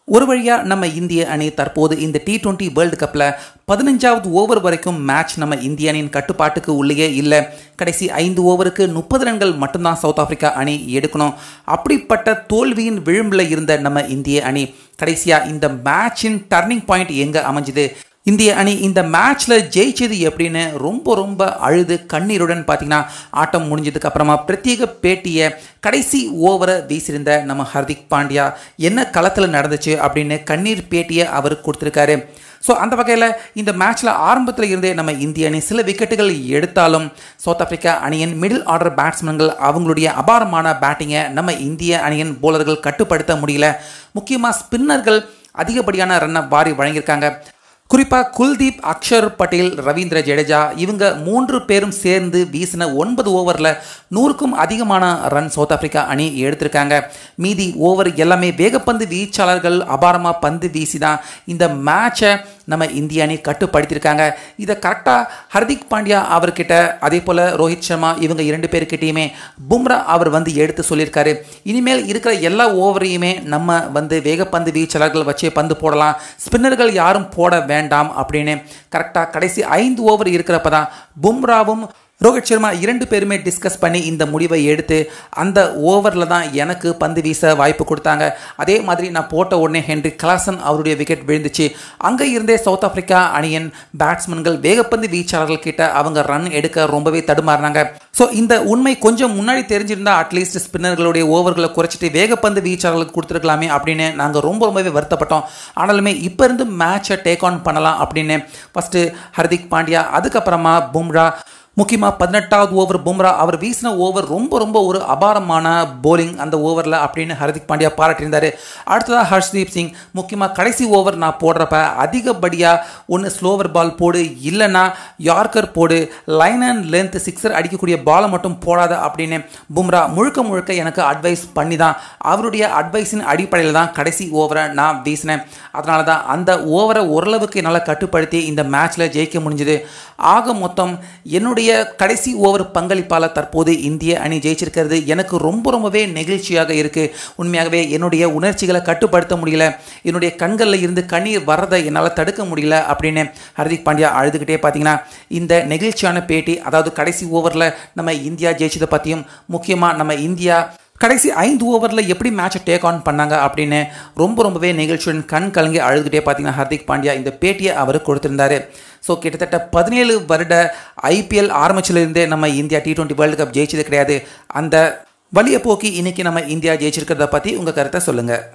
ஒரு வழியாக நம்ம இந்திய அணி தற்போது இந்த டி டுவெண்ட்டி வேர்ல்டு கப்பில் பதினஞ்சாவது ஓவர் வரைக்கும் மேட்ச் நம்ம இந்திய அணியின் கட்டுப்பாட்டுக்கு உள்ளேயே இல்லை கடைசி ஐந்து ஓவருக்கு முப்பது ரன்கள் மட்டும்தான் சவுத் ஆப்பிரிக்கா அணி எடுக்கணும் அப்படிப்பட்ட தோல்வியின் விளிம்பில் இருந்த நம்ம இந்திய அணி கடைசியாக இந்த மேட்சின் டர்னிங் பாயிண்ட் எங்கே அமைஞ்சுது இந்திய அணி இந்த மேட்ச்சில் ஜெயிச்சது எப்படின்னு ரொம்ப ரொம்ப அழுது கண்ணீருடன் பார்த்தீங்கன்னா ஆட்டம் முடிஞ்சதுக்கு அப்புறமா பிரத்யேக பேட்டியை கடைசி ஓவரை வீசியிருந்த நம்ம ஹர்திக் பாண்டியா என்ன களத்தில் நடந்துச்சு அப்படின்னு கண்ணீர் பேட்டியை அவர் கொடுத்துருக்காரு ஸோ அந்த வகையில் இந்த மேட்ச்சில் ஆரம்பத்தில் இருந்தே நம்ம இந்திய அணி சில விக்கெட்டுகள் எடுத்தாலும் சவுத் ஆப்பிரிக்கா அணியின் மிடில் ஆர்டர் பேட்ஸ்மேன்கள் அவங்களுடைய அபாரமான பேட்டிங்கை நம்ம இந்திய அணியின் போலர்கள் கட்டுப்படுத்த முடியல முக்கியமாக ஸ்பின்னர்கள் அதிகப்படியான ரன்னை வாரி வழங்கியிருக்காங்க குறிப்பாக குல்தீப் அக்ஷர் பட்டேல் ரவீந்திர ஜடேஜா இவங்க மூன்று பேரும் சேர்ந்து வீசின ஒன்பது ஓவரில் நூறுக்கும் அதிகமான ரன் சவுத் ஆப்பிரிக்கா அணி எடுத்திருக்காங்க மீதி ஓவர் எல்லாமே வேகப்பந்து வீச்சாளர்கள் அபாரமாக பந்து வீசி தான் இந்த மேட்சை நம்ம இந்திய அணி கட்டுப்படுத்தியிருக்காங்க இதை கரெக்டாக ஹர்திக் பாண்டியா அவர்கிட்ட அதே போல் ரோஹித் சர்மா இவங்க இரண்டு பேர்கிட்டையுமே பும்ரா அவர் வந்து எடுத்து சொல்லியிருக்காரு இனிமேல் இருக்கிற எல்லா ஓவரையுமே நம்ம வந்து வேகப்பந்து வீச்சாளர்கள் வச்சே பந்து போடலாம் ஸ்பின்னர்கள் யாரும் போட வேண்டாம் அப்படின்னு கரெக்டாக கடைசி ஐந்து ஓவர் இருக்கிறப்ப தான் பும்ராவும் ரோஹித் சர்மா இரண்டு பேருமே டிஸ்கஸ் பண்ணி இந்த முடிவை எடுத்து அந்த ஓவரில் தான் எனக்கு பந்து வீச வாய்ப்பு கொடுத்தாங்க அதே மாதிரி நான் போட்ட உடனே ஹென்ரி கிளாசன் அவருடைய விக்கெட் விழுந்துச்சு அங்கே இருந்தே சவுத் ஆப்பிரிக்கா அணியின் பேட்ஸ்மேன்கள் வேகப்பந்து வீச்சாளர்கள் கிட்ட அவங்க ரன் எடுக்க ரொம்பவே தடுமாறினாங்க ஸோ இந்த உண்மை கொஞ்சம் முன்னாடி தெரிஞ்சிருந்தா அட்லீஸ்ட் ஸ்பின்னர்களுடைய ஓவர்களை குறைச்சிட்டு வேகப்பந்து வீச்சாளர்களுக்கு கொடுத்துருக்கலாமே அப்படின்னு நாங்கள் ரொம்ப ரொம்பவே வருத்தப்பட்டோம் ஆனாலுமே இப்போ இருந்து மேட்சை டேக் ஆன் பண்ணலாம் அப்படின்னு ஃபஸ்ட்டு ஹர்திக் பாண்டியா அதுக்கப்புறமா பும்ரா முக்கியமாக பதினெட்டாவது ஓவர் பும்ரா அவர் வீசின ஓவர் ரொம்ப ரொம்ப ஒரு அபாரமான போலிங் அந்த ஓவரில் அப்படின்னு ஹர்திக் பாண்டியா பாராட்டியிருந்தார் அடுத்ததாக ஹர்ஷ்தீப் சிங் முக்கியமாக கடைசி ஓவர் நான் போடுறப்ப அதிகப்படியாக ஒன்று ஸ்லோவர் பால் போடு இல்லைன்னா யார்கர் போடு லைன் அண்ட் லென்த் சிக்ஸர் அடிக்கக்கூடிய பாலை மட்டும் போடாத அப்படின்னு பும்ரா முழுக்க முழுக்க எனக்கு அட்வைஸ் பண்ணி தான் அவருடைய அட்வைஸின் அடிப்படையில் தான் கடைசி ஓவரை நான் வீசினேன் அதனால தான் அந்த ஓவரை ஓரளவுக்கு என்னால் கட்டுப்படுத்தி இந்த மேட்ச்சில் ஜெயிக்க முடிஞ்சுது ஆக மொத்தம் என்னுடைய கடைசி ஓவர் பங்களிப்பால் தற்போது இந்திய அணி ஜெயிச்சிருக்கிறது எனக்கு ரொம்ப ரொம்பவே நெகிழ்ச்சியாக இருக்குது உண்மையாகவே என்னுடைய உணர்ச்சிகளை கட்டுப்படுத்த முடியல என்னுடைய கண்களில் இருந்து கண்ணீர் வர்றதை என்னால் தடுக்க முடியல அப்படின்னு ஹர்திக் பாண்டியா அழுதுகிட்டே பார்த்தீங்கன்னா இந்த நெகிழ்ச்சியான பேட்டி அதாவது கடைசி ஓவரில் நம்ம இந்தியா ஜெயிச்சதை பற்றியும் முக்கியமாக நம்ம இந்தியா கடைசி ஐந்து ஓவரில் எப்படி மேட்சை டேக் ஆன் பண்ணாங்க அப்படின்னு ரொம்ப ரொம்பவே நிகழ்ச்சியுடன் கண் கலங்கி அழுதுகிட்டே பார்த்தீங்கன்னா ஹர்திக் பாண்டியா இந்த பேட்டியை அவர் கொடுத்திருந்தாரு ஸோ கிட்டத்தட்ட பதினேழு வருட ஐபிஎல் ஆரம்பிச்சிலிருந்தே நம்ம India T twenty world cup ஜெயிச்சது கிடையாது அந்த வழியை போக்கி இன்னைக்கு நம்ம இந்தியா ஜெயிச்சிருக்கிறத பற்றி உங்கள் கருத்தை சொல்லுங்கள்